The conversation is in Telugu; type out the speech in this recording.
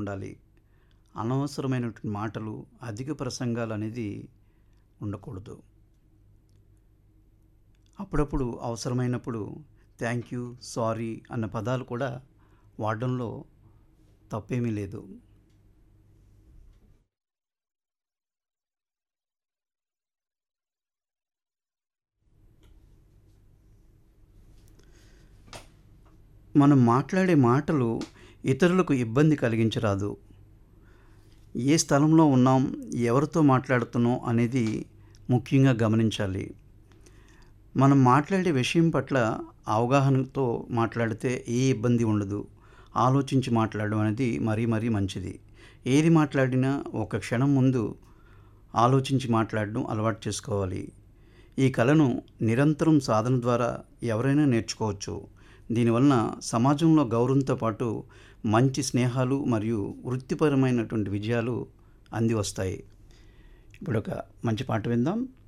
ఉండాలి అనవసరమైనటువంటి మాటలు అధిక ప్రసంగాలు అనేది ఉండకూడదు అప్పుడప్పుడు అవసరమైనప్పుడు థ్యాంక్ యూ సారీ అన్న పదాలు కూడా వాడడంలో తప్పేమీ లేదు మనం మాట్లాడే మాటలు ఇతరులకు ఇబ్బంది కలిగించరాదు ఏ స్థలంలో ఉన్నాం ఎవరితో మాట్లాడుతున్నాం అనేది ముఖ్యంగా గమనించాలి మనం మాట్లాడే విషయం పట్ల అవగాహనతో మాట్లాడితే ఏ ఇబ్బంది ఉండదు ఆలోచించి మాట్లాడడం అనేది మరీ మరీ మంచిది ఏది మాట్లాడినా ఒక క్షణం ముందు ఆలోచించి మాట్లాడడం అలవాటు చేసుకోవాలి ఈ కళను నిరంతరం సాధన ద్వారా ఎవరైనా నేర్చుకోవచ్చు దీనివలన సమాజంలో గౌరవంతో పాటు మంచి స్నేహాలు మరియు వృత్తిపరమైనటువంటి విజయాలు అంది వస్తాయి ఇప్పుడు ఒక మంచి పాట విందాం